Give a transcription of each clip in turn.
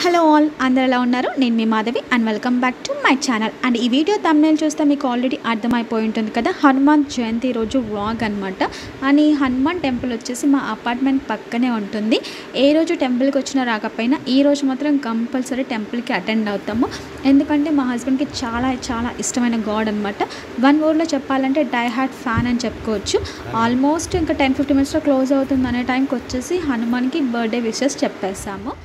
hello all అందరు ఎలా ఉన్నారు నేను మీ Madhavi and welcome back to my channel and ఈ వీడియో తమ్నేల్ చూస్తే మీకు ఆల్రెడీ అర్థమైపోయి ఉంటుంది కదా హనుమాన్ జయంతి రోజు వ్లాగ్ అనమాట అండ్ ఈ హనుమాన్ టెంపుల్ వచ్చేసి మా అపార్ట్మెంట్ పక్కనే ఉంటుంది ఏ రోజు టెంపుల్కి వచ్చినా రాకపోయినా ఈ రోజు మాత్రం కంపల్సరీ టెంపుల్కి అటెండ్ అవుతాము ఎందుకంటే మా హస్బెండ్కి చాలా చాలా ఇష్టమైన గాడ్ అనమాట వన్ వర్డ్లో చెప్పాలంటే డై హార్ట్ ఫ్యాన్ అని చెప్పుకోవచ్చు ఆల్మోస్ట్ ఇంకా టెన్ ఫిఫ్టీ మినిట్స్లో క్లోజ్ అవుతుంది అనే టైంకి వచ్చేసి హనుమాన్కి బర్త్డే విషెస్ చెప్పేసాము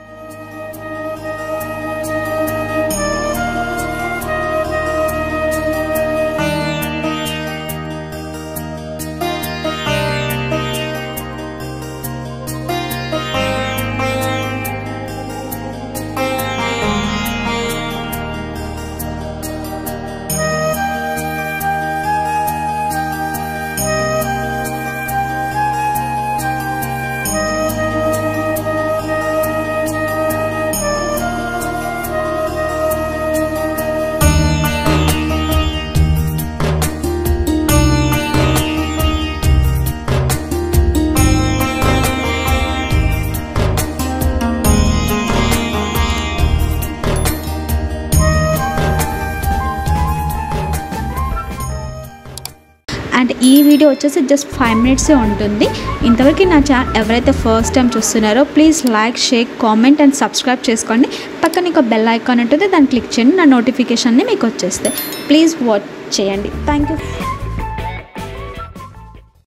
అండ్ ఈ వీడియో వచ్చేసి జస్ట్ ఫైవ్ మినిట్సే ఉంటుంది ఇంతవరకు నా ఛానల్ ఎవరైతే ఫస్ట్ టైం చూస్తున్నారో please like share comment and subscribe చేసుకోండి పక్కన ఒక బెల్ ఐకాన్ ఉంటుంది దాన్ని క్లిక్ చేయండి నా నోటిఫికేషన్ని మీకు వచ్చేస్తాయి ప్లీజ్ వాచ్ చేయండి థ్యాంక్ యూ